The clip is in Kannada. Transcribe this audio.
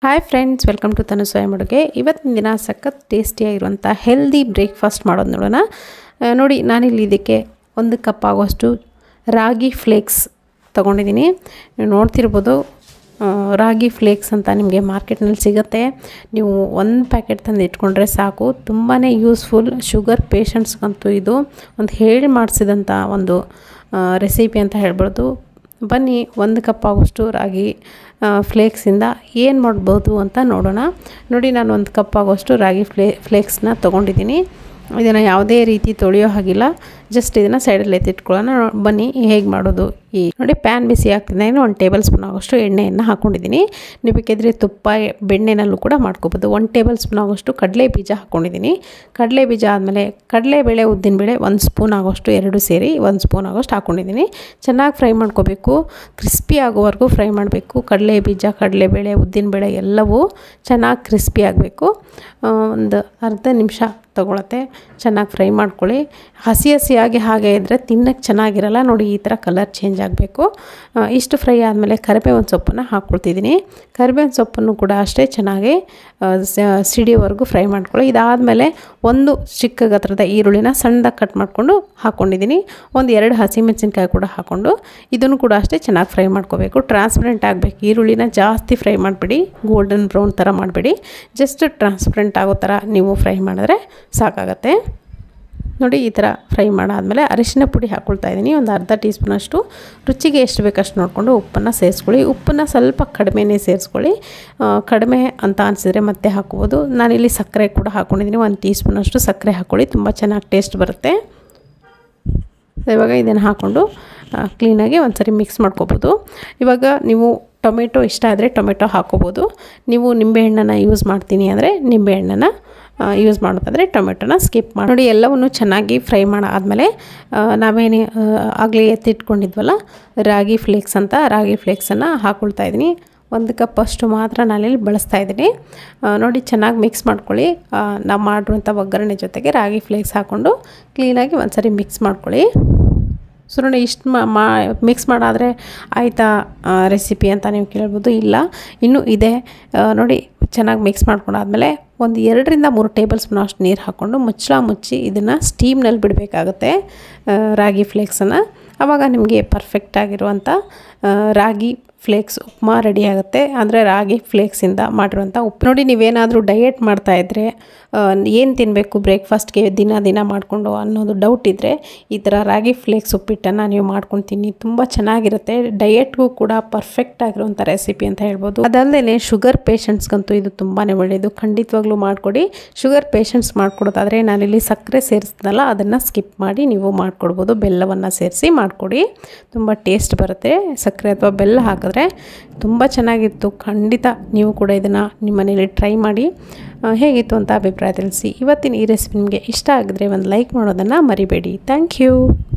hi friends welcome to Tanu ಸ್ವಯಂ ಅಡುಗೆ ಇವತ್ತಿನ ದಿನ ಸಖತ್ ಟೇಸ್ಟಿಯಾಗಿರುವಂಥ ಹೆಲ್ದಿ ಬ್ರೇಕ್ಫಾಸ್ಟ್ ಮಾಡೋದು ನೋಡೋಣ ಆ, ನೋಡಿ ನಾನಿಲ್ಲಿ ಇದಕ್ಕೆ ಒಂದು ಕಪ್ ಆಗೋಷ್ಟು ರಾಗಿ ಫ್ಲೇಕ್ಸ್ ತೊಗೊಂಡಿದ್ದೀನಿ ನೀವು ನೋಡ್ತಿರ್ಬೋದು ಆ, ರಾಗಿ ಫ್ಲೇಕ್ಸ್ ಅಂತ ನಿಮಗೆ ಮಾರ್ಕೆಟ್ನಲ್ಲಿ ಸಿಗುತ್ತೆ ನೀವು ಒಂದು ಪ್ಯಾಕೆಟ್ ತಂದು ಇಟ್ಕೊಂಡ್ರೆ ಸಾಕು ತುಂಬಾ ಯೂಸ್ಫುಲ್ ಶುಗರ್ ಪೇಷಂಟ್ಸ್ಗಂತೂ ಇದು ಒಂದು ಹೇಳಿ ಮಾಡಿಸಿದಂಥ ಒಂದು ರೆಸಿಪಿ ಅಂತ ಹೇಳ್ಬೋದು ಬನ್ನಿ ಒಂದು ಕಪ್ ಆಗೋಷ್ಟು ರಾಗಿ ಆ, ಫ್ಲೇಕ್ಸಿಂದ ಏನು ಮಾಡ್ಬೋದು ಅಂತ ನೋಡೋಣ ನೋಡಿ ನಾನು ಒಂದು ಕಪ್ ಆಗೋಷ್ಟು ರಾಗಿ ಫ್ಲೇ ಫ್ಲೇಕ್ಸ್ನ ತೊಗೊಂಡಿದ್ದೀನಿ ಇದನ್ನು ಯಾವುದೇ ರೀತಿ ತೊಳೆಯೋ ಹಾಗಿಲ್ಲ ಜಸ್ಟ್ ಇದನ್ನು ಸೈಡಲ್ಲಿ ಎತ್ತಿಟ್ಕೊಳ್ಳೋಣ ನೋ- ಬನ್ನಿ ಹೇಗೆ ಮಾಡೋದು ಈ ನೋಡಿ ಪ್ಯಾನ್ ಬಿಸಿ ಆಗ್ತಿದ್ದೆ ಒಂದು ಟೇಬಲ್ ಸ್ಪೂನ್ ಆಗೋಷ್ಟು ಎಣ್ಣೆಯನ್ನು ಹಾಕ್ಕೊಂಡಿದ್ದೀನಿ ನೀವು ಬೇಕಿದ್ರೆ ತುಪ್ಪ ಬೆಣ್ಣೆನಲ್ಲೂ ಕೂಡ ಮಾಡ್ಕೋಬೋದು ಒಂದು ಟೇಬಲ್ ಸ್ಪೂನ್ ಆಗೋಷ್ಟು ಕಡಲೆ ಬೀಜ ಹಾಕ್ಕೊಂಡಿದ್ದೀನಿ ಕಡಲೆ ಬೀಜ ಆದಮೇಲೆ ಕಡಲೆಬೇಳೆ ಉದ್ದಿನಬೇಳೆ ಒಂದು ಸ್ಪೂನ್ ಆಗೋಷ್ಟು ಎರಡು ಸೇರಿ ಒಂದು ಸ್ಪೂನ್ ಆಗೋಷ್ಟು ಹಾಕ್ಕೊಂಡಿದ್ದೀನಿ ಚೆನ್ನಾಗಿ ಫ್ರೈ ಮಾಡ್ಕೋಬೇಕು ಕ್ರಿಸ್ಪಿ ಆಗೋವರೆಗೂ ಫ್ರೈ ಮಾಡಬೇಕು ಕಡಲೆ ಬೀಜ ಕಡಲೆಬೇಳೆ ಉದ್ದಿನಬೇಳೆ ಎಲ್ಲವೂ ಚೆನ್ನಾಗಿ ಕ್ರಿಸ್ಪಿ ಆಗಬೇಕು ಒಂದು ಅರ್ಧ ನಿಮಿಷ ತಗೊಳತ್ತೆ ಚೆನ್ನಾಗಿ ಫ್ರೈ ಮಾಡ್ಕೊಳ್ಳಿ ಹಸಿ ಹಸಿಯಾಗಿ ಹಾಗೆ ಇದ್ದರೆ ತಿನ್ನಕ್ಕೆ ಚೆನ್ನಾಗಿರಲ್ಲ ನೋಡಿ ಈ ಥರ ಕಲರ್ ಚೇಂಜ್ ಆಗಬೇಕು ಇಷ್ಟು ಫ್ರೈ ಆದಮೇಲೆ ಕರಿಬೇವಿನ ಸೊಪ್ಪನ್ನು ಹಾಕ್ಕೊಳ್ತಿದ್ದೀನಿ ಕರಿಬೇವಿನ ಸೊಪ್ಪನ್ನು ಕೂಡ ಅಷ್ಟೇ ಚೆನ್ನಾಗಿ ಆ, ಸ- ಸಿಡಿಯೋವರೆಗೂ ಫ್ರೈ ಮಾಡ್ಕೊಳ್ಳಿ ಇದಾದಮೇಲೆ ಒಂದು ಚಿಕ್ಕ ಗಾತ್ರದ ಈರುಳ್ಳಿನ ಸಣ್ಣದಾಗಿ ಕಟ್ ಮಾಡಿಕೊಂಡು ಹಾಕ್ಕೊಂಡಿದ್ದೀನಿ ಒಂದು ಎರಡು ಹಸಿಮೆಣಸಿನ್ಕಾಯಿ ಕೂಡ ಹಾಕ್ಕೊಂಡು ಇದನ್ನು ಕೂಡ ಅಷ್ಟೇ ಚೆನ್ನಾಗಿ ಫ್ರೈ ಮಾಡ್ಕೋಬೇಕು ಟ್ರಾನ್ಸ್ಪರೆಂಟ್ ಆಗಬೇಕು ಈರುಳ್ಳಿನ ಜಾಸ್ತಿ ಫ್ರೈ ಮಾಡಿಬಿಡಿ ಗೋಲ್ಡನ್ ಬ್ರೌನ್ ಥರ ಮಾಡಬೇಡಿ ಜಸ್ಟ್ ಟ್ರಾನ್ಸ್ಪರೆಂಟ್ ಆಗೋ ಥರ ನೀವು ಫ್ರೈ ಮಾಡಿದ್ರೆ ಸಾಕಾಗತ್ತೆ ನೋಡಿ ಈ ಥರ ಫ್ರೈ ಮಾಡಾದಮೇಲೆ ಅರಿಶಿನ ಪುಡಿ ಹಾಕ್ಕೊಳ್ತಾ ಇದ್ದೀನಿ ಒಂದು ಅರ್ಧ ಟೀ ಸ್ಪೂನಷ್ಟು ರುಚಿಗೆ ಎಷ್ಟು ಬೇಕಷ್ಟು ನೋಡಿಕೊಂಡು ಉಪ್ಪನ್ನು ಸೇರಿಸ್ಕೊಳ್ಳಿ ಉಪ್ಪನ್ನು ಸ್ವಲ್ಪ ಕಡಿಮೆನೇ ಸೇರಿಸ್ಕೊಳ್ಳಿ ಆ, ಕಡಿಮೆ ಅಂತ ಅನಿಸಿದ್ರೆ ಮತ್ತೆ ಹಾಕ್ಬೋದು ನಾನಿಲ್ಲಿ ಸಕ್ಕರೆ ಕೂಡ ಹಾಕ್ಕೊಂಡಿದ್ದೀನಿ ಒಂದು ಟೀ ಸ್ಪೂನಷ್ಟು ಸಕ್ಕರೆ ಹಾಕ್ಕೊಳ್ಳಿ ತುಂಬ ಚೆನ್ನಾಗಿ ಟೇಸ್ಟ್ ಬರುತ್ತೆ ಇವಾಗ ಇದನ್ನು ಹಾಕ್ಕೊಂಡು ಕ್ಲೀನಾಗಿ ಒಂದ್ಸರಿ ಮಿಕ್ಸ್ ಮಾಡ್ಕೋಬೋದು ಇವಾಗ ನೀವು ಟೊಮೆಟೊ ಇಷ್ಟ ಆದರೆ ಟೊಮೆಟೊ ಹಾಕ್ಕೋಬೋದು ನೀವು ನಿಂಬೆಹಣ್ಣನ್ನು ಯೂಸ್ ಮಾಡ್ತೀನಿ ಅಂದರೆ ನಿಂಬೆಹಣ್ಣನ್ನು ಯೂಸ್ ಮಾಡೋದಾದರೆ ಟೊಮೆಟೊನ ಸ್ಕಿಪ್ ಮಾಡಿ ನೋಡಿ ಎಲ್ಲವನ್ನು ಚೆನ್ನಾಗಿ ಫ್ರೈ ಮಾಡಾದಮೇಲೆ ನಾವೇನು ಆಗಲೇ ಎತ್ತಿಟ್ಕೊಂಡಿದ್ವಲ್ಲ ರಾಗಿ ಫ್ಲೇಕ್ಸ್ ಅಂತ ರಾಗಿ ಫ್ಲೇಕ್ಸನ್ನು ಹಾಕ್ಕೊಳ್ತಾ ಇದ್ದೀನಿ ಒಂದು ಕಪ್ ಅಷ್ಟು ಮಾತ್ರ ನಾನಿಲ್ಲಿ ಬಳಸ್ತಾ ಇದ್ದೀನಿ ಆ, ನೋಡಿ ಚೆನ್ನಾಗಿ ಮಿಕ್ಸ್ ಮಾಡ್ಕೊಳ್ಳಿ ಆ, ನಾವು ಮಾಡಿರುವಂಥ ಒಗ್ಗರಣೆ ಜೊತೆಗೆ ರಾಗಿ ಫ್ಲೇಕ್ಸ್ ಹಾಕ್ಕೊಂಡು ಕ್ಲೀನಾಗಿ ಒಂದ್ಸರಿ ಮಿಕ್ಸ್ ಮಾಡ್ಕೊಳ್ಳಿ ಸೊ ನೋಡಿ ಇಷ್ಟು ಮಾ ಮಿಕ್ಸ್ ಮಾಡಾದರೆ ಆಯಿತಾ ರೆಸಿಪಿ ಅಂತ ನೀವು ಕೇಳ್ಬೋದು ಇಲ್ಲ ಇನ್ನೂ ಇದೆ ಆ, ನೋಡಿ ಚೆನ್ನಾಗಿ ಮಿಕ್ಸ್ ಮಾಡ್ಕೊಂಡಾದ್ಮೇಲೆ ಒಂದು ಎರಡರಿಂದ ಮೂರು ಟೇಬಲ್ ಸ್ಪೂನ್ ಅಷ್ಟು ನೀರು ಹಾಕ್ಕೊಂಡು ಮುಚ್ಚಳ ಮುಚ್ಚಿ ಇದನ್ನು ಸ್ಟೀಮ್ನಲ್ಲಿ ಬಿಡಬೇಕಾಗುತ್ತೆ ರಾಗಿ ಫ್ಲೇಕ್ಸನ್ನು ಆವಾಗ ನಿಮಗೆ ಪರ್ಫೆಕ್ಟಾಗಿರುವಂಥ ರಾಗಿ ಫ್ಲೇಕ್ಸ್ ಉಪ್ಮಾ ರೆಡಿ ಆಗುತ್ತೆ ಅಂದರೆ ರಾಗಿ ಫ್ಲೇಕ್ಸಿಂದ ಮಾಡಿರುವಂಥ ಉಪ್ಪು ನೋಡಿ ನೀವೇನಾದರೂ ಡಯೆಟ್ ಮಾಡ್ತಾಯಿದ್ರೆ ಏನು ತಿನ್ನಬೇಕು ಬ್ರೇಕ್ಫಾಸ್ಟ್ಗೆ ದಿನ ದಿನ ಮಾಡಿಕೊಂಡು ಅನ್ನೋದು ಡೌಟ್ ಇದ್ದರೆ ಈ ಥರ ರಾಗಿ ಫ್ಲೇಕ್ಸ್ ಉಪ್ಪಿಟ್ಟನ್ನು ನೀವು ಮಾಡ್ಕೊಂಡು ತಿನ್ನಿ ತುಂಬ ಚೆನ್ನಾಗಿರುತ್ತೆ ಡಯೆಟ್ಗೂ ಕೂಡ ಪರ್ಫೆಕ್ಟ್ ಆಗಿರುವಂಥ ರೆಸಿಪಿ ಅಂತ ಹೇಳ್ಬೋದು ಅದಲ್ಲದೆ ಶುಗರ್ ಪೇಷಂಟ್ಸ್ಗಂತೂ ಇದು ತುಂಬಾ ಒಳ್ಳೆಯದು ಖಂಡಿತವಾಗ್ಲೂ ಮಾಡಿಕೊಡಿ ಶುಗರ್ ಪೇಷಂಟ್ಸ್ ಮಾಡ್ಕೊಡೋದಾದರೆ ನಾನಿಲ್ಲಿ ಸಕ್ಕರೆ ಸೇರಿಸ್ದಲ್ಲ ಅದನ್ನು ಸ್ಕಿಪ್ ಮಾಡಿ ನೀವು ಮಾಡ್ಕೊಡ್ಬೋದು ಬೆಲ್ಲವನ್ನು ಸೇರಿಸಿ ಮಾಡಿಕೊಡಿ ತುಂಬ ಟೇಸ್ಟ್ ಬರುತ್ತೆ ಸಕ್ಕರೆ ಅಥವಾ ಬೆಲ್ಲ ಹಾಕಿದ್ರೆ ತುಂಬ ಚೆನ್ನಾಗಿತ್ತು ಖಂಡಿತ ನೀವು ಕೂಡ ಇದನ್ನು ನಿಮ್ಮ ಮನೇಲಿ ಟ್ರೈ ಮಾಡಿ ಆ, ಹೇಗಿತ್ತು ಅಂತ ಅಭಿಪ್ರಾಯ ತಿಳಿಸಿ ಇವತ್ತಿನ ಈ ರೆಸಿಪಿ ನಿಮಗೆ ಇಷ್ಟ ಆಗಿದ್ರೆ ಒಂದು ಲೈಕ್ ಮಾಡೋದನ್ನು ಮರಿಬೇಡಿ ಥ್ಯಾಂಕ್ ಯು